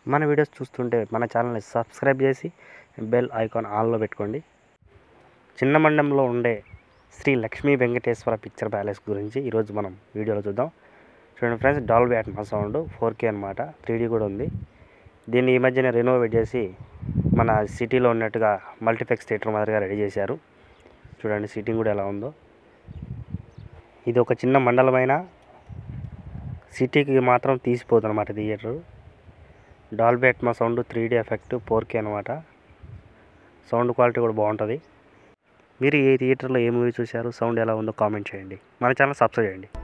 మన వీడియోస్ చూస్తుంటే మన ఛానల్ని సబ్స్క్రైబ్ చేసి బెల్ ఐకాన్ ఆన్లో పెట్టుకోండి చిన్న మండంలో ఉండే శ్రీ లక్ష్మీ వెంకటేశ్వర పిక్చర్ ప్యాలెస్ గురించి ఈరోజు మనం వీడియోలో చూద్దాం చూడండి friends Dolby Atmos sound four K అనమాట త్రీ కూడా ఉంది దీన్ని ఈ మధ్యన రెనోవేట్ చేసి మన సిటీలో ఉన్నట్టుగా మల్టీప్లెక్స్ థియేటర్ మాదిరిగా రెడీ చేశారు చూడండి సీటింగ్ కూడా ఎలా ఉందో ఇది ఒక చిన్న మండలమైన సిటీకి మాత్రం తీసిపోతుంది అనమాట theatre Dolby Atmos sound three D effect four K అనమాట సౌండ్ క్వాలిటీ కూడా బాగుంటుంది మీరు ఏ థియేటర్లో ఏ మూవీ చూశారు సౌండ్ ఎలా ఉందో కామెంట్ చేయండి మన ఛానల్ సబ్స్క్రైబ్ చేయండి